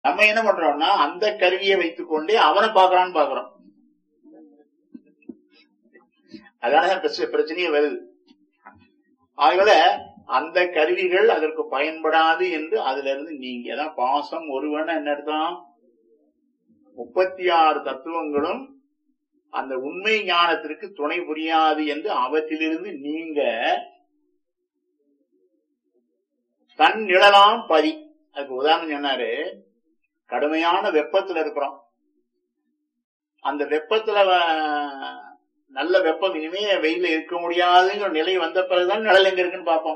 நம்ம என்ன பண்றோம்னா அந்த கருவியை வைத்துக் கொண்டே அவனை பாக்குறான்னு பாக்குறோம் அதனால பிரச்சனை பிரச்சனையே வருது ஆகவே அந்த கருவிகள் அதற்கு பயன்படாது என்று அதுல இருந்து நீங்க அதான் பாசம் ஒருவன் என்ன அர்த்தம் முப்பத்தி ஆறு தத்துவங்களும் அந்த உண்மை ஞானத்திற்கு துணை புரியாது என்று அவற்றிலிருந்து நீங்க தன் நிழலாம் பதி அதுக்கு உதாரணம் சொன்னாரு கடுமையான வெப்பத்துல இருக்கிறோம் அந்த வெப்பத்துல வ- நல்ல வெப்பம் இனிமே வெயில இருக்க முடியாதுங்கிற நிலை வந்த பிறகுதான் நிழல் எங்க இருக்குன்னு பார்ப்போம்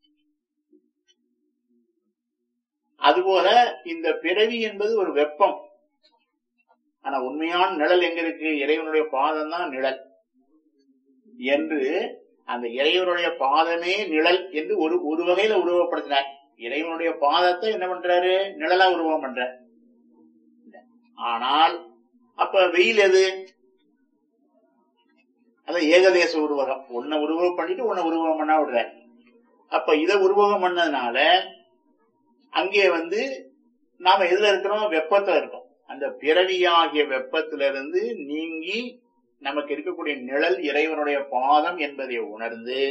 அதுபோல இந்த பிறவி என்பது ஒரு வெப்பம் ஆனா உண்மையான நிழல் எங்க இருக்கு இறைவனுடைய பாதம் தான் நிழல் என்று அந்த இறைவனுடைய பாதமே நிழல் என்று ஒரு ஒரு வகையில உருவப்படுத்தினார் இறைவனுடைய பாதத்தை என்ன பண்றாரு நிழலா உருவம் பண்றார் ஆனால் அப்ப வெயில் எது அதான் ஏகதேச உருவகம் உன்னை உருவகம் பண்ணிட்டு உன்னை உருவகம் பண்ணா விடுற அப்ப இதை உருவகம் பண்ணதுனால அங்கே வந்து நாம எதுல இருக்கிறோம் வெப்பத்துல இருக்கோம் அந்த பிறவியாகிய வெப்பத்திலிருந்து நீங்கி நமக்கு இருக்கக்கூடிய நிழல் இறைவனுடைய பாதம் என்பதை உணர்ந்து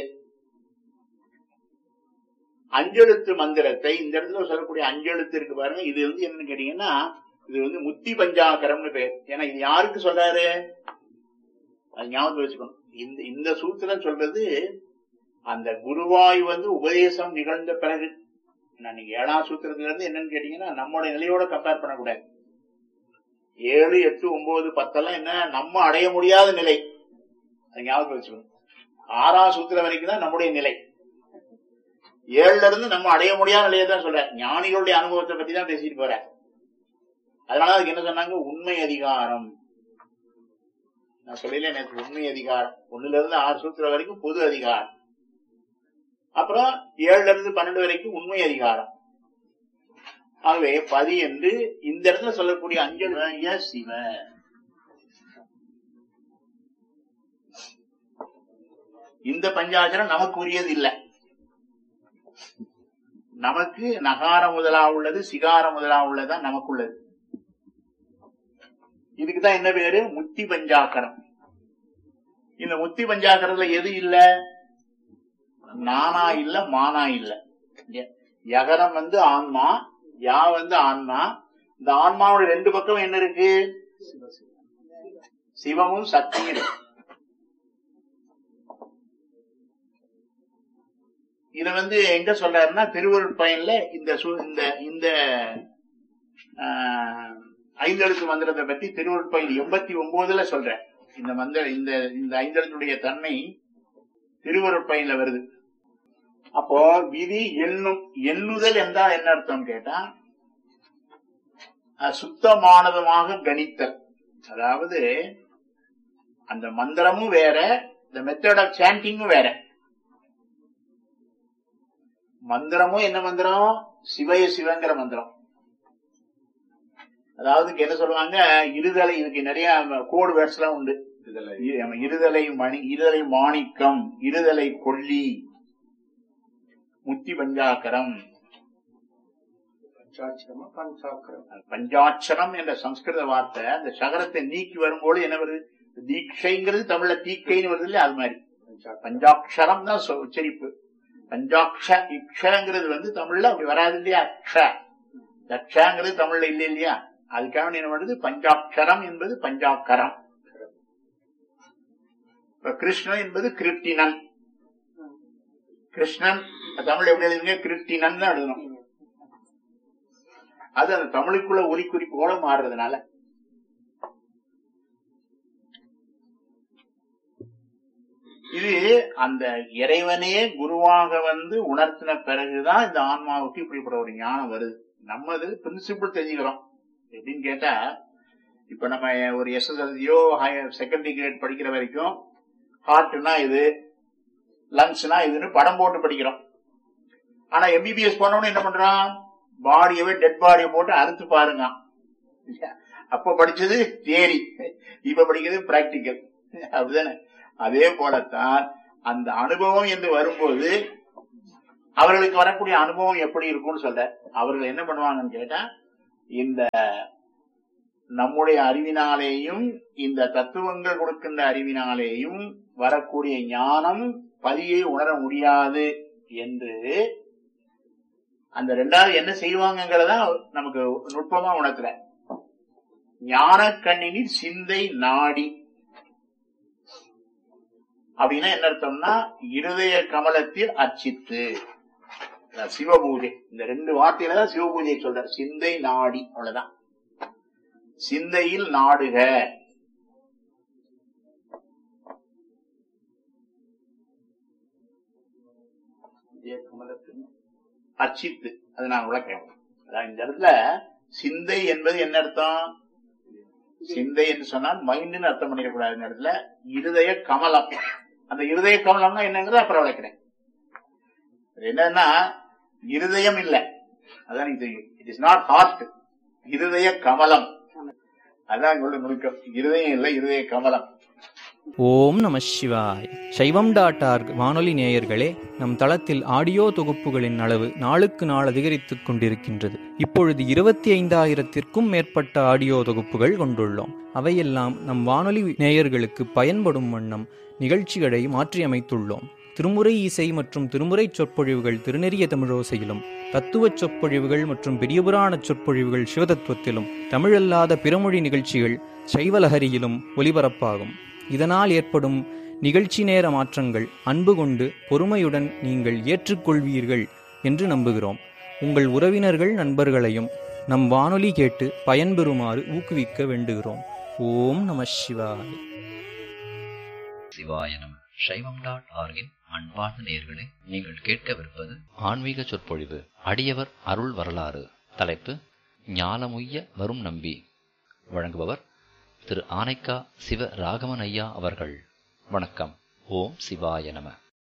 அஞ்செழுத்து மந்திரத்தை இந்த இடத்துல சொல்லக்கூடிய அஞ்செழுத்து இருக்கு பாருங்க இது வந்து என்னன்னு கேட்டீங்கன்னா இது வந்து முத்தி பஞ்சாகரம்னு பேர் ஏன்னா இது யாருக்கு சொல்றாரு அது ஞாபகத்தில் வச்சுக்கணும் இந்த இந்த சூத்திரம் சொல்றது அந்த குருவாய் வந்து உபதேசம் நிகழ்ந்த பிறகு நான் நீங்க ஏழாம் சூத்திரத்துல இருந்து என்னன்னு கேட்டீங்கன்னா நம்மளோட நிலையோட கம்பேர் பண்ணக்கூடாது ஏழு எட்டு ஒன்பது பத்தெல்லாம் என்ன நம்ம அடைய முடியாத நிலை அது ஞாபகத்தில் வச்சுக்கணும் ஆறாம் சூத்திரம் வரைக்கும் தான் நம்முடைய நிலை ஏழுல இருந்து நம்ம அடைய முடியாத நிலையை தான் சொல்ற ஞானிகளுடைய அனுபவத்தை பத்தி தான் பேசிட்டு போற அதனால அதுக்கு என்ன சொன்னாங்க உண்மை அதிகாரம் நான் சொல்லல நேற்று உண்மை அதிகாரம் ஒண்ணுல இருந்து ஆறு சூத்திரம் வரைக்கும் பொது அதிகாரம் அப்புறம் ஏழுல இருந்து பன்னெண்டு வரைக்கும் உண்மை அதிகாரம் ஆகவே பதி என்று இந்த இடத்துல சொல்லக்கூடிய அஞ்சல் ய சிவ இந்த பஞ்சாச்சரம் நமக்கு உரியது இல்லை நமக்கு நகாரம் முதலா உள்ளது சிகாரம் முதலா உள்ளதுதான் நமக்குள்ளது இதுக்குதான் என்ன பேரு முத்தி பஞ்சாக்கரம் இந்த முத்தி பஞ்சாக்கரத்துல எது இல்ல நானா இல்ல மானா இல்ல ய- யகரம் வந்து ஆன்மா யா வந்து ஆன்மா இந்த ஆன்மாவோட ரெண்டு பக்கம் என்ன இருக்கு சிவமும் சக்தியும் இருக்கு இத வந்து எங்க சொல்றாருன்னா திருவருட்பயன்ல இந்த சு- இந்த இந்த ஆஹ், ஐந்தெழுத்து மந்திரத்தை பத்தி திருவருட்பயன் எண்பத்தி ஒன்பதுல சொல்றேன் இந்த மந்திர இந்த இந்த ஐந்தெழுத்துடைய தன்மை திருவருட்பயன்ல வருது அப்போ விதி எண்ணும் எண்ணுதல் என்றால் என்ன அர்த்தம் கேட்டா அஹ், சுத்தமானதுமாக கணித்தல் அதாவது அந்த மந்திரமும் வேற இந்த மெத்தட் ஆஃப் சாண்டிங்கும் வேற மந்திரமும் என்ன மந்திரம் சிவய சிவங்கிற மந்திரம் அதாவது இதுக்கு என்ன சொல்லுவாங்க இருதலை இதுக்கு நிறைய கோடு வேர்ட்ஸ் எல்லாம் உண்டு இரு- ஆமா, இருதலை மணி இருதலை மாணிக்கம் இருதலை கொல்லி முத்தி பஞ்சாக்கரம் பஞ்சாட்சரமா பஞ்சாக்கரம் பஞ்சாட்சரம் என்ற சம்ஸ்கிருத வார்த்தை அந்த சகரத்தை நீக்கி வரும்போது என்ன வருது தீட்சைங்கிறது தமிழ்ல தீக்கைன்னு வருது இல்லையா அது மாதிரி பஞ்சாட்சரம் தான் சொ- உச்சரிப்பு பஞ்சாட்ச இக்ஷங்கிறது வந்து தமிழ்ல அப்படி வராது இல்லையா க்ஷ தக்ஷங்கிறது தமிழ்ல இல்லை இல்லையா அதுக்காக என்ன பண்ணுது பஞ்சாட்சரம் என்பது பஞ்சாக்கரம் இப்ப கிருஷ்ணன் என்பது கிருட்டினன் கிருஷ்ணன் தமிழ் எப்படி எழுதுங்க கிருட்டினன் தான் எழுதணும் அது அந்த தமிழுக்குள்ள ஒலி குறிப்போட மாறுறதுனால இது அந்த இறைவனே குருவாக வந்து உணர்த்தின பிறகுதான் இந்த ஆன்மாவுக்கு இப்படிப்பட்ட ஒரு ஞானம் வருது நம்ம இது பிரின்சிபிள் தெரிஞ்சுக்கிறோம் எப்படின்னு கேட்டா இப்ப நம்ம ஒரு எஸ்எஸ்எல்சியோ செகண்டரி கிரேட் படிக்கிற வரைக்கும் ஹார்ட்னா இது லங்ஸ்னா இதுன்னு படம் போட்டு படிக்கிறோம் ஆனா எம்பிபிஎஸ் போனவன என்ன பண்றான் பாடியவே டெட் பாடியை போட்டு அறுத்து பாருங்க அப்ப படிச்சது தியரி இப்ப படிக்கிறது பிராக்டிக்கல் அப்படிதானே அதே போலத்தான் அந்த அனுபவம் என்று வரும்போது அவர்களுக்கு வரக்கூடிய அனுபவம் எப்படி இருக்கும்னு சொல்ற அவர்கள் என்ன பண்ணுவாங்கன்னு கேட்டா இந்த நம்முடைய அறிவினாலேயும் இந்த தத்துவங்கள் கொடுக்கின்ற அறிவினாலேயும் வரக்கூடிய ஞானம் பதியை உணர முடியாது என்று அந்த ரெண்டாவது என்ன செய்வாங்கிறத நமக்கு நுட்பமா உணர்த்துற ஞான கண்ணினில் சிந்தை நாடி அப்படின்னா என்ன அர்த்தம்னா இருதய கமலத்தில் அர்ச்சித்து அதான் சிவபூஜை இந்த ரெண்டு வார்த்தையில தான் சிவபூஜையை சொல்ற சிந்தை நாடி அவ்வளவுதான் சிந்தையில் நாடுக இதய கமலத்தில் அர்ச்சித்து அது நான் விளக்கிறேன் அதான் இந்த இடத்துல சிந்தை என்பது என்ன அர்த்தம் சிந்தை என்று சொன்னால் மைண்டுன்னு அர்த்தம் பண்ணிடக்கூடாது இந்த இடத்துல இருதய கமலம் அந்த இருதய கமலம்னா என்னங்கிறத அப்புறம் விளக்கிறேன் அது என்னன்னா இருதயம் இல்ல அதான் இது இட் இஸ் நாட் ஹார்ட் இருதய கமலம் அதான் இங்க உள்ள நுணுக்கம் இருதயம் இல்ல இருதய கமலம் ஓம் நம சிவாய் சைவம் டாட் ஆர்க் வானொலி நேயர்களே நம் தளத்தில் ஆடியோ தொகுப்புகளின் அளவு நாளுக்கு நாள் அதிகரித்துக் கொண்டிருக்கின்றது இப்பொழுது இருபத்தி ஐந்தாயிரத்திற்கும் மேற்பட்ட ஆடியோ தொகுப்புகள் கொண்டுள்ளோம் அவையெல்லாம் நம் வானொலி நேயர்களுக்கு பயன்படும் வண்ணம் நிகழ்ச்சிகளை மாற்றியமைத்துள்ளோம் திருமுறை இசை மற்றும் திருமுறை சொற்பொழிவுகள் திருநெறிய தமிழோசையிலும் தத்துவச் சொற்பொழிவுகள் மற்றும் பெரியபுராண சொற்பொழிவுகள் சிவதத்துவத்திலும் தமிழல்லாத பிறமொழி நிகழ்ச்சிகள் சைவலஹரியிலும் ஒலிபரப்பாகும் இதனால் ஏற்படும் நிகழ்ச்சி நேர மாற்றங்கள் அன்பு கொண்டு பொறுமையுடன் நீங்கள் ஏற்றுக்கொள்வீர்கள் என்று நம்புகிறோம் உங்கள் உறவினர்கள் நண்பர்களையும் நம் வானொலி கேட்டு பயன்பெறுமாறு ஊக்குவிக்க வேண்டுகிறோம் ஓம் நம சிவாய் சிவாய நம சைவம் டாட் ஆர்கின் அன்பார்ந்த நேயர்களே நீங்கள் கேட்கவிருப்பது ஆன்மீக சொற்பொழிவு அடியவர் அருள் வரலாறு தலைப்பு ஞாலமுய்ய வரும் நம்பி வழங்குபவர் திரு ஆனைக்கா சிவ ராகவன் ஐயா அவர்கள் வணக்கம் ஓம் சிவாய நம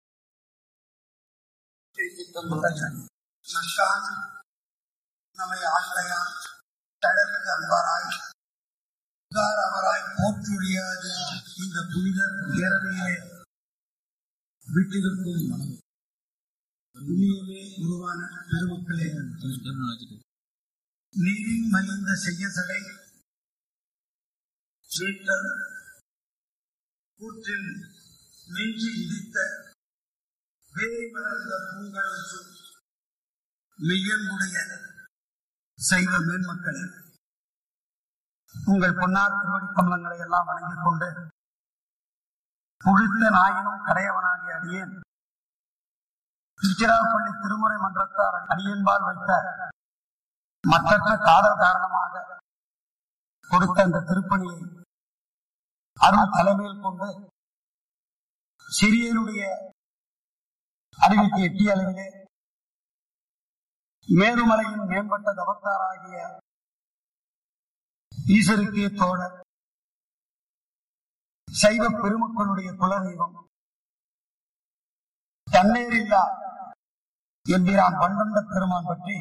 நஷ்டான் நம்மை ஆண்டையான் தடலுக்கு அன்பாராய் உதார் அவராய் போற்றொழியாது இந்த புனிதர் பேரவையிலே விட்டிருக்கும் புண்ணியமே உருவான பெருமக்களே நீரின் மலிந்த செய்ய சடை வீட்டல் கூற்றில் நெஞ்சு இடித்த வேய் மலர்ந்த பூங்களுக்கு மெய்யன்புடைய சைவ மேன்மக்களே உங்கள் பொன்னார் திருவடி கமலங்களை எல்லாம் வணங்கிக் கொண்டு புழுத்த நாயினும் கடையவனாகிய அடியேன் திருச்சிராப்பள்ளி திருமுறை மன்றத்தார் அடியன்பால் வைத்த மற்றற்ற காதல் காரணமாக கொடுத்த அந்த திருப்பணியை அருள் தலைமையில் கொண்டு சிறியனுடைய அறிவிக்கு எட்டிய அளவிலே மேருமலையின் மேம்பட்ட தவத்தாராகிய ஈசருக்கே தோழர் சைவ பெருமக்களுடைய குலதெய்வம் தன்னேரில்லா என்கிறான் பண்டண்ட பெருமான் பற்றி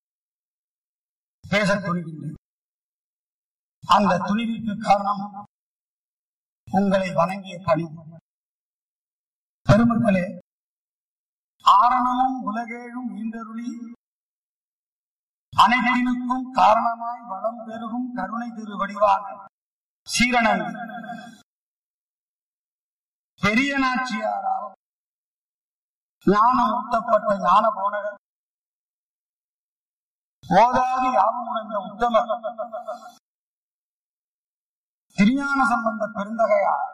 பேச துணிகின்றேன் அந்த துணிவிற்கு காரணம் உங்களை வணங்கிய பணி பெருமக்களே ஆரணமும் உலகேழும் ஈந்தருளி அனைத்தினுக்கும் காரணமாய் வளம் பெருகும் கருணை திரு வடிவான சீரணன் பெரிய நாச்சியாரால் ஞானம் ஊட்டப்பட்ட ஞான போனகர் ஓதாது யாவும் உணர்ந்த உத்தமர் திருஞான சம்பந்த பெருந்தகையார்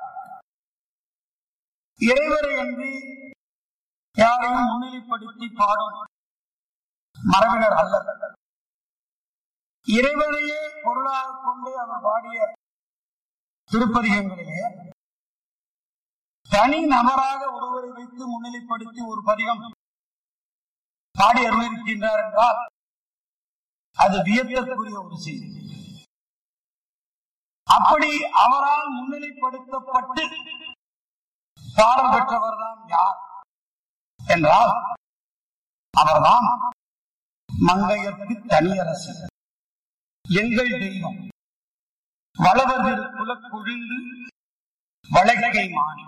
இறைவரை அன்றி யாரையும் முன்னிலைப்படுத்தி பாடும் மரபினர் அல்ல இறைவனையே பொருளாக கொண்டு அவர் பாடிய திருப்பதிகங்களிலே தனி நபராக ஒருவரை வைத்து முன்னிலைப்படுத்தி ஒரு பதிகம் பாடி அருளிருக்கின்றார் என்றால் அது வியப்பிற்குரிய ஒரு செய்தி அப்படி அவரால் முன்னிலைப்படுத்தப்பட்டு பாடம் பெற்றவர்தான் யார் என்றால் அவர்தான் மங்கையர்க்கு தனியரசு எங்கள் தெய்வம் வளவதிரு குலக்குழிந்து வளைகை மாறி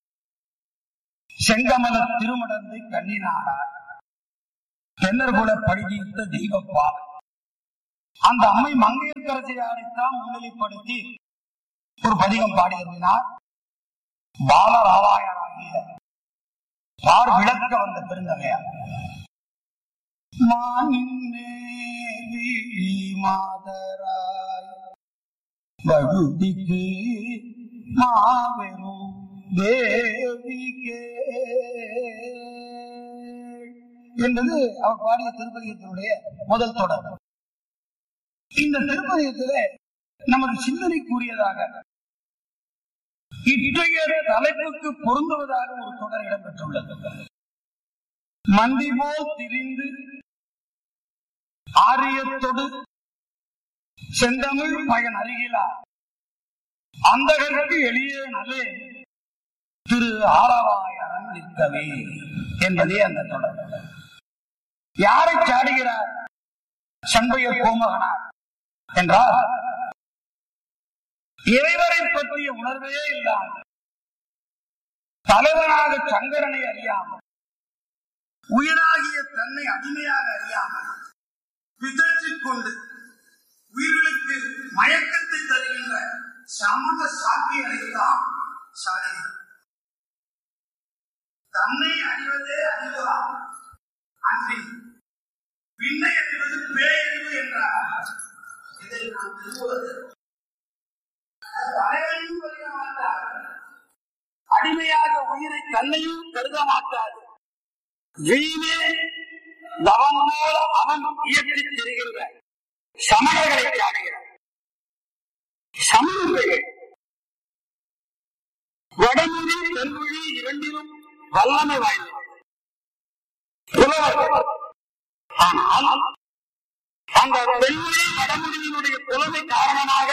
செங்கமல திருமடந்தை கண்ணினாடார் தென்னர்குல படிதீர்த்த தெய்வ பாவம் அந்த அம்மை மங்கையர்கரசியாரைத்தான் முன்னிலைப்படுத்தி ஒரு பதிகம் பாடியிருந்தார் பாலராவாயராகிய பார் விளக்க வந்த பெருந்தகையார் மானின்னே விழி மாதராய் வழுதிக்கு மாபெரும் தேவிகே என்பது அவர் பாடிய திருப்பதிகத்தினுடைய முதல் தொடர் இந்த திருப்பதிகத்திலே நமது சிந்தனைக்குரியதாக இத்தகைய தலைப்புக்கு பொருந்துவதாக ஒரு தொடர் இடம்பெற்றுள்ளது மண்டி போல் திரிந்து ஆரியத்தொடு செந்தமிழ் பயன் அருகிலா அந்தகருக்கு எளிய நல்லே திரு ஆலவாயரன் நிற்கவே என்பதே அந்த தொடர் யாரை சாடுகிறார் சண்பைய கோமகனார் என்றால் இறைவரை பற்றிய உணர்வே இல்லாமல் தலைவனாக சங்கரனை அறியாமல் உயிராகிய தன்னை அடிமையாக அறியாமல் பிதற்றிக் கொண்டு உயிர்களுக்கு மயக்கத்தை தருகின்ற சமத சாக்கியரைத்தான் சாடினார் தன்னை அறிவதே அறிவாம் அன்றி பின்னை அறிவது பேரறிவு என்றார் இதை நான் திரும்புவது தலைவனையும் கருத மாட்டார் அடிமையாக உயிரை தன்னையும் கருத மாட்டார் வீணே தவம் போல அவன் இயக்கித் திரிகின்ற சமணர்களை சாடுகிறார் சமணர்கள் வடமொழி தென்மொழி இரண்டிலும் வல்லமை வாய்ந்தவர் புலவர் ஆனால் அந்த தென்மொழி வடமொழியினுடைய புலமை காரணமாக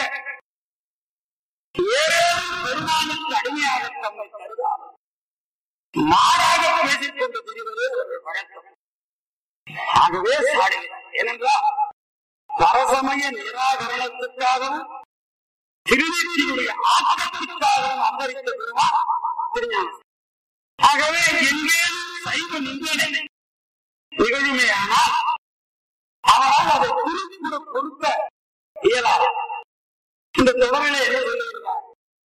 ஏழேறும் பெருமானுக்கு அடிமையாக தம்மை கருதார் மாறாக பேசிக் கொண்டு திரிவது ஒரு வழக்கம் ஆகவே சாடுகிறார் ஏனென்றால் பரசமய நிராகரணத்துக்காகவும் திருநெற்றியுடைய ஆக்கத்திற்காகவும் அந்தரித்த பெருமான் திருஞானம் ஆகவே எங்கேயும் சைவ நிந்தனை நிகழுமேயானால் அவரால் அதை குறிப்பிட பொருத்த இயலாது இந்த தொடரிலே என்ன சொல்லுகிறார்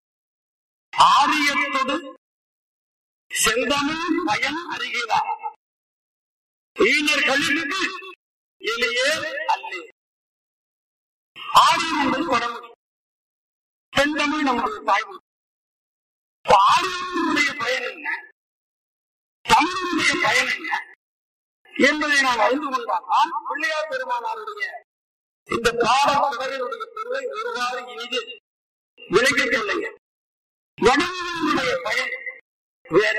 ஆரியத்தோடு செந்தமிழ் பயன் அறிகிறார் ஈனர்களுக்கு எளியே அல்லே ஆரியம் என்பது வடமொழி செந்தமிழ் நம்முடைய தாய்மொழி ஆரியத்தினுடைய பயன் என்ன தமிழுடைய பயன் என்ன என்பதை நாம் அறிந்து கொண்டால் பிள்ளையார் பெருமானாருடைய இந்த பாட தொடரினுடைய பொருளை ஒருவாறு இனிது விளக்கிக் கொள்ளுங்க வடமொழியினுடைய பயன் வேற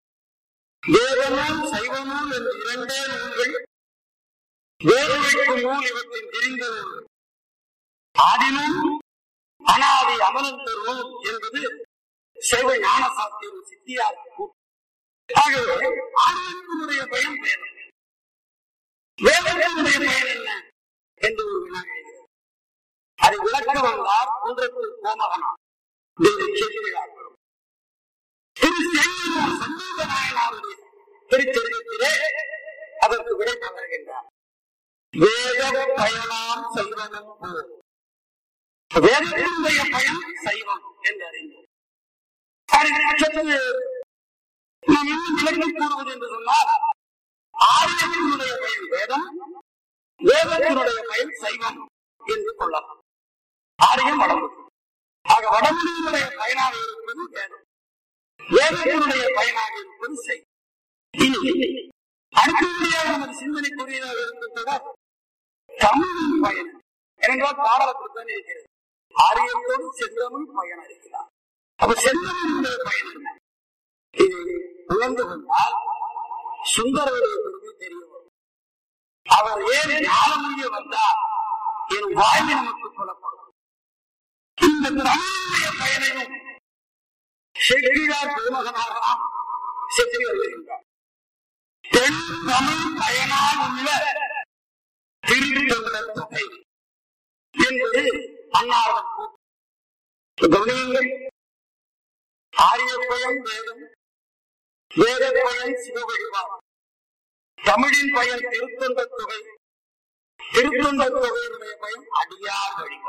வேதமும் சைவமும் என்ற இரண்டே நூல்கள் வேறு வைக்கும் நூல் இவற்றின் தெரிந்த நூல் ஆதினும் அனாதி அமலந்த நூல் என்பது சைவ ஞான சாத்தியம் சித்தியார் கூட்டு ஆகவே ஆரியத்தினுடைய பயன் வேதம் வேதத்தினுடைய பயன் என்ன என்று ஒரு வினா எழுகிறது அதை விளக்க வந்தார் குன்றத்தில் கோமகனா கேட்கிறார் திரு சேங்கூர் சண்முக நாயனாருடைய திருச்செருகத்திலே அதற்கு விடை தருகின்றார் வேத பயனாம் சைவனும் போல் வேதத்தினுடைய பயன் சைவம் என்று அறிந்தோம் சற்று நாம் இன்னும் விளக்கி கூறுவது என்று சொன்னால் ஆரியத்தினுடைய பயன் வேதம் வேதத்தினுடைய பயன் சைவம் என்று கொள்ளலாம் ஆரியம் வடமொழி ஆக வடமொழியினுடைய பயனாக இருப்பது வேதம் வேதத்தினுடைய பயனாக இருப்பது செய் இனி அடுத்தபடியாக நமது சிந்தனைக்குரியதாக இருக்கின்றன தமிழின் பயன் ஏனென்றால் பாடலத்தில் இருக்கிறது ஆரியத்தோடு செந்தமிழ் பயன் இருக்கிறார் அப்ப செந்தமிழுடைய பயன் என்ன இதை உணர்ந்து கொண்டால் சுந்தரருடைய பெருமை தெரிய வரும் அவர் ஏன் ஞானமொழிய வந்தார் என் வாய்மை நமக்கு புலப்படும் இந்த தமிழுடைய பயனையும் செட்டியார் பெருமகனாகலாம் செட்டி வருகின்றார் தென் தமிழ் பயனால் உள்ள திருத்தொடர் தொகை என்பது அன்னாரது கூற்று கவனியுங்கள் ஆரிய பயன் வேதம் வேத பயன் சிவ வழிபாடு தமிழின் பயன் திருத்தொண்ட தொகை திருத்தொண்ட தொகையினுடைய பயம் அடியார் வழிபாடு